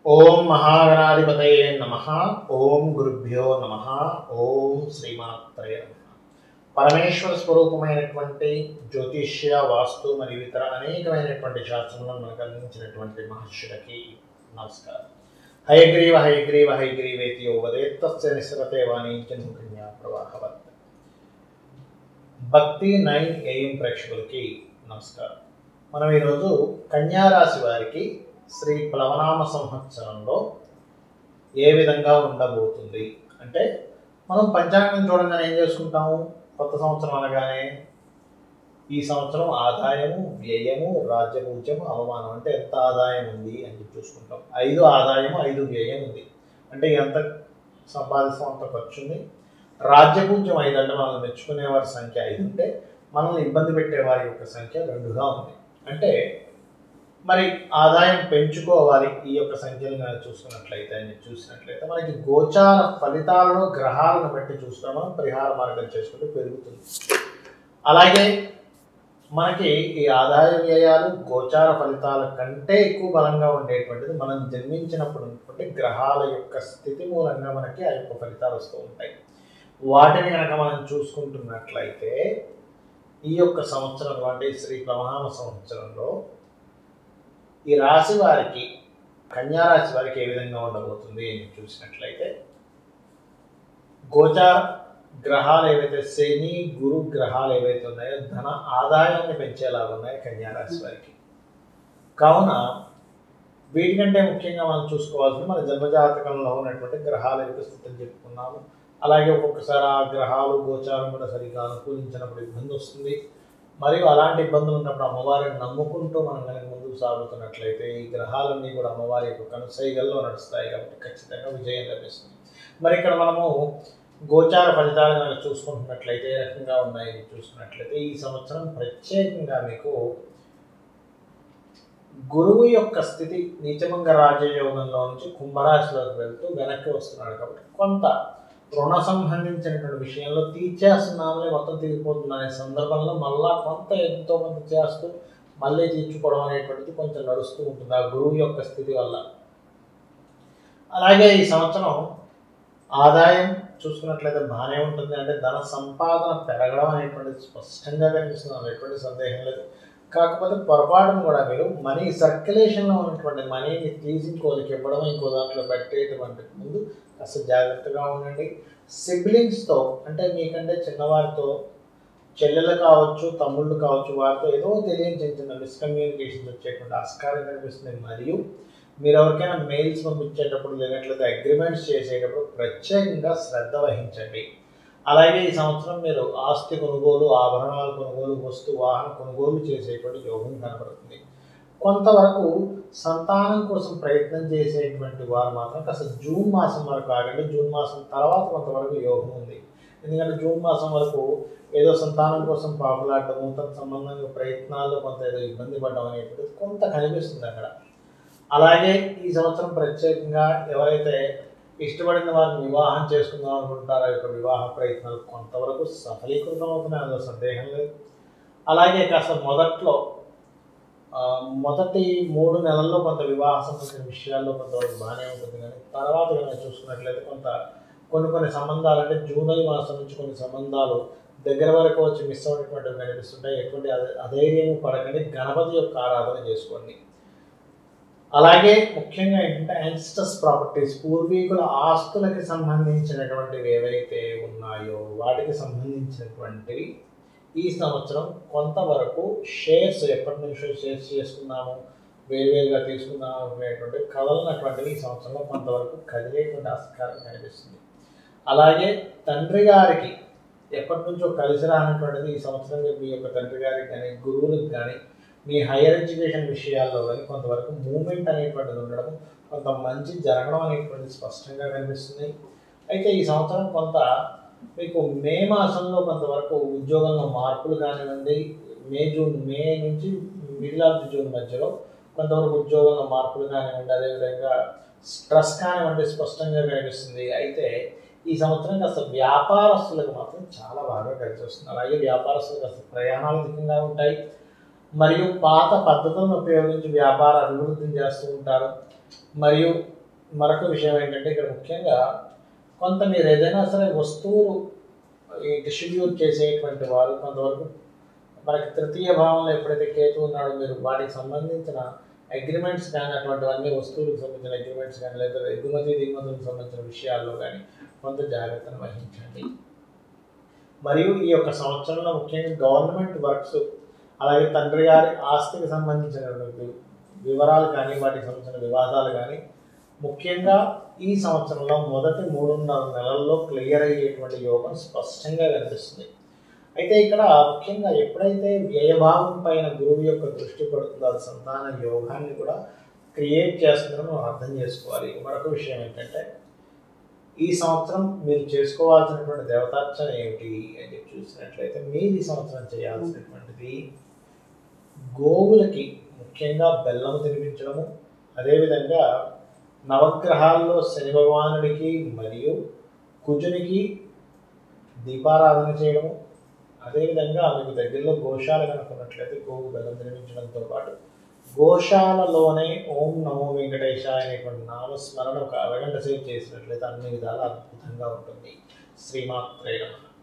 ఓం మహాగణాధిపతయే నమ ఓం గురుభ్యో నమ ఓం శ్రీమాత్రయ నమ పరమేశ్వర స్వరూపమైనటువంటి జ్యోతిష్య వాస్తు మరియు ఇతర అనేకమైనటువంటి శాస్త్రములను మనకు అందించినటువంటి మహర్షులకి నమస్కారం హయగ్రీవ హయగ్రీవ హయగ్రీవేతి వదేత్తస్య నిస్సరతే వాణిజ్యన్ముఖన్యా ప్రవాహవత్ భక్తి నైన్ ఏఎం ప్రేక్షకులకి నమస్కారం మనం ఈరోజు కన్యారాశి వారికి శ్రీ ప్లవనామ సంవత్సరంలో ఏ విధంగా ఉండబోతుంది అంటే మనం పంచాంగం చూడంగానే ఏం చేసుకుంటాము కొత్త సంవత్సరం అనగానే ఈ సంవత్సరం ఆదాయము వ్యయము రాజ్యపూజ్యము అవమానం అంటే ఎంత ఆదాయం ఉంది అని చెప్పి చూసుకుంటాం ఐదు ఆదాయము ఐదు వ్యయం ఉంది అంటే ఎంత సంపాదిస్తాం అంత ఖర్చు ఉంది రాజ్యపూజ్యం ఐదు అంటే మనల్ని మెచ్చుకునే వారి సంఖ్య ఐదు ఉంటే మనల్ని ఇబ్బంది పెట్టే వారి యొక్క సంఖ్య రెండుగా ఉంది అంటే మరి ఆదాయం పెంచుకోవాలి ఈ యొక్క సంఖ్యను కనుక చూసుకున్నట్లయితే అని చూసినట్లయితే మనకి గోచార ఫలితాలను గ్రహాలను బట్టి చూస్తాం మనం పరిహార మార్గం చేసుకుంటూ పెరుగుతుంది అలాగే మనకి ఈ ఆదాయ వ్యయాలు గోచార ఫలితాల కంటే ఎక్కువ బలంగా ఉండేటువంటిది మనం జన్మించినప్పుడు ఉన్నటువంటి గ్రహాల యొక్క స్థితి మూలంగా మనకి ఆ యొక్క ఫలితాలు వస్తూ ఉంటాయి వాటిని కనుక మనం చూసుకుంటున్నట్లయితే ఈ యొక్క సంవత్సరంలో అంటే శ్రీ ప్లవనామ సంవత్సరంలో ఈ రాశి వారికి కన్యా రాశి వారికి ఏ విధంగా ఉండబోతుంది అని చూసినట్లయితే గోచార గ్రహాలు ఏవైతే శని గురు గ్రహాలు ఏవైతే ఉన్నాయో ధన ఆదాయాన్ని పెంచేలాగా ఉన్నాయి కన్యా రాశి వారికి కావున వీటికంటే ముఖ్యంగా మనం చూసుకోవాల్సింది మన జన్మజాతకంలో ఉన్నటువంటి గ్రహాల యొక్క స్థితిని చెప్పుకున్నాము అలాగే ఒక్కొక్కసారి ఆ గ్రహాలు గోచారం కూడా సరిగ్గా అనుకూలించినప్పుడు ఇబ్బంది వస్తుంది మరియు అలాంటి ఇబ్బందులు ఉన్నప్పుడు అమ్మవారిని నమ్ముకుంటూ మనం కనుక ముందుకు సాగుతున్నట్లయితే ఈ గ్రహాలన్నీ కూడా అమ్మవారి యొక్క కనుసైగల్లో నడుస్తాయి కాబట్టి ఖచ్చితంగా విజయం లభిస్తుంది మరి ఇక్కడ మనము గోచార ఫలితాలు కనుక చూసుకుంటున్నట్లయితే ఏ రకంగా ఉన్నాయి చూసుకున్నట్లయితే ఈ సంవత్సరం ప్రత్యేకంగా మీకు గురువు యొక్క స్థితి నీచమంగ రాజయోగంలో నుంచి కుంభరాశిలోకి వెళ్తూ వెనక్కి వస్తున్నాడు కాబట్టి కొంత రుణ సంబంధించినటువంటి విషయంలో తీర్చేస్తున్నామని మొత్తం తీరిపోతుంది అనే సందర్భంలో మళ్ళా కొంత ఎంతో కొంత చేస్తూ మళ్ళీ తీర్చుకోవడం అనేటువంటిది కొంచెం నడుస్తూ ఉంటుంది ఆ గురువు యొక్క స్థితి వల్ల అలాగే ఈ సంవత్సరం ఆదాయం చూసుకున్నట్లయితే బాగానే ఉంటుంది అంటే ధన సంపాదన పెరగడం అనేటువంటిది స్పష్టంగా కనిపిస్తుంది అనేటువంటి సందేహం లేదు కాకపోతే పొరపాటును కూడా మీరు మనీ సర్క్యులేషన్లో ఉన్నటువంటి మనీని తీసి ఇంకోరికి ఇవ్వడం ఇంకో దాంట్లో పెట్టేటువంటి ముందు కాస్త జాగ్రత్తగా ఉండండి సిబ్లింగ్స్తో అంటే మీకంటే చిన్నవారితో చెల్లెలు కావచ్చు తమ్ముళ్ళు కావచ్చు వారితో ఏదో తెలియని చిన్న చిన్న మిస్కమ్యూనికేషన్స్ వచ్చేటువంటి ఆస్కారం కనిపిస్తుంది మరియు మీరు ఎవరికైనా మెయిల్స్ పంపించేటప్పుడు లేనట్లయితే అగ్రిమెంట్స్ చేసేటప్పుడు ప్రత్యేకంగా శ్రద్ధ వహించండి అలాగే ఈ సంవత్సరం మీరు ఆస్తి కొనుగోలు ఆభరణాల కొనుగోలు వస్తు వాహన కొనుగోలు చేసేటువంటి యోగం కనబడుతుంది కొంతవరకు సంతానం కోసం ప్రయత్నం చేసేటువంటి వారు మాత్రం కాస్త జూన్ మాసం వరకు ఆగండి జూన్ మాసం తర్వాత కొంతవరకు యోగం ఉంది ఎందుకంటే జూన్ మాసం వరకు ఏదో సంతానం కోసం పాపులాడటము తన సంబంధంగా ప్రయత్నాల్లో కొంత ఏదో ఇబ్బంది పడడం అనేటువంటిది కొంత కనిపిస్తుంది అక్కడ అలాగే ఈ సంవత్సరం ప్రత్యేకంగా ఎవరైతే ఇష్టపడిన వారిని వివాహం చేసుకుందాం అనుకుంటారో యొక్క వివాహ ప్రయత్నాలు కొంతవరకు సఫలీకృతం అవుతున్నాయి అందులో సందేహం లేదు అలాగే కాస్త మొదట్లో మొదటి మూడు నెలల్లో కొంత వివాహ సంబంధించిన విషయాల్లో కొంతవరకు బాగానే ఉంటుంది కానీ తర్వాత కనుక చూసుకున్నట్లయితే కొంత కొన్ని కొన్ని సంబంధాలు అంటే జూలై మాసం నుంచి కొన్ని సంబంధాలు దగ్గర వరకు వచ్చి మిస్ అయినటువంటివి కనిపిస్తుంటాయి ఎటువంటి అధైర్యం పడకండి గణపతి యొక్క ఆరాధన చేసుకోండి అలాగే ముఖ్యంగా ఏంటంటే యాన్స్టస్ ప్రాపర్టీస్ పూర్వీకుల ఆస్తులకి సంబంధించినటువంటివి ఏవైతే ఉన్నాయో వాటికి సంబంధించినటువంటివి ఈ సంవత్సరం కొంతవరకు షేర్స్ ఎప్పటి నుంచో షేర్స్ చేసుకున్నాము వేరువేరుగా తీసుకున్నాము అనేటువంటి కదలనటువంటివి ఈ సంవత్సరంలో కొంతవరకు కదిలేటువంటి ఆస్కారం కనిపిస్తుంది అలాగే తండ్రి గారికి ఎప్పటి నుంచో కలిసి రానటువంటిది ఈ సంవత్సరం మీ యొక్క తండ్రి గారికి కానీ గురువులకు కానీ మీ హైయర్ ఎడ్యుకేషన్ విషయాల్లో కానీ కొంతవరకు మూమెంట్ అనేటువంటిది ఉండడం కొంత మంచి జరగడం అనేటువంటిది స్పష్టంగా కనిపిస్తుంది అయితే ఈ సంవత్సరం కొంత మీకు మే మాసంలో కొంతవరకు ఉద్యోగంలో మార్పులు కానివ్వండి మే జూన్ మే నుంచి మిడిల్ ఆఫ్ ది జూన్ మధ్యలో కొంతవరకు ఉద్యోగంలో మార్పులు కానివ్వండి అదేవిధంగా స్ట్రెస్ కానివ్వండి స్పష్టంగా కనిపిస్తుంది అయితే ఈ సంవత్సరం కాస్త వ్యాపారస్తులకు మాత్రం చాలా బాగా కలిసి వస్తుంది అలాగే వ్యాపారస్తులు కాస్త ప్రయాణాలు అధికంగా ఉంటాయి మరియు పాత పద్ధతులను ఉపయోగించి వ్యాపార అభివృద్ధిని చేస్తూ ఉంటారు మరియు మరొక విషయం ఏంటంటే ఇక్కడ ముఖ్యంగా కొంత మీరు ఏదైనా సరే వస్తువులు ఈ డిస్ట్రిబ్యూట్ చేసేటువంటి వారు కొంతవరకు మనకి తృతీయ భావంలో ఎప్పుడైతే కేతు ఉన్నాడో మీరు వాటికి సంబంధించిన అగ్రిమెంట్స్ కానీ అటువంటివన్నీ వస్తువులకు సంబంధించిన అగ్రిమెంట్స్ కానీ లేదా ఎగుమతి దిగుమతులకు సంబంధించిన విషయాల్లో కానీ కొంత జాగ్రత్తను వహించండి మరియు ఈ యొక్క సంవత్సరంలో ముఖ్యంగా గవర్నమెంట్ వర్క్స్ అలాగే తండ్రి గారి ఆస్తికి సంబంధించినటువంటి వివరాలు కానీ వాటికి సంబంధించిన వివాదాలు కానీ ముఖ్యంగా ఈ సంవత్సరంలో మొదటి మూడున్నర నెలల్లో క్లియర్ అయ్యేటువంటి యోగం స్పష్టంగా కనిపిస్తుంది అయితే ఇక్కడ ముఖ్యంగా ఎప్పుడైతే వ్యయభావం పైన గురువు యొక్క దృష్టి పడుతుందో అది సంతాన యోగాన్ని కూడా క్రియేట్ చేస్తుందని మనం అర్థం చేసుకోవాలి మరొక విషయం ఏంటంటే ఈ సంవత్సరం మీరు చేసుకోవాల్సినటువంటి దేవతార్చన ఏమిటి అని చెప్పి చూసినట్లయితే మీరు ఈ సంవత్సరం చేయాల్సినటువంటిది గోవులకి ముఖ్యంగా బెల్లం తినిపించడము అదేవిధంగా నవగ్రహాల్లో శని భగవానుడికి మరియు కుజునికి దీపారాధన చేయడము అదేవిధంగా మీకు దగ్గరలో గోశాల కనుక్కున్నట్లయితే గోవు బెల్లం తినిపించడంతో పాటు గోశాలలోనే ఓం నమో వెంకటేశాయ అనేటువంటి నామస్మరణ ఒక అరగంట సేపు చేసినట్లయితే అన్ని విధాలు అద్భుతంగా ఉంటుంది శ్రీమాత్రే నమః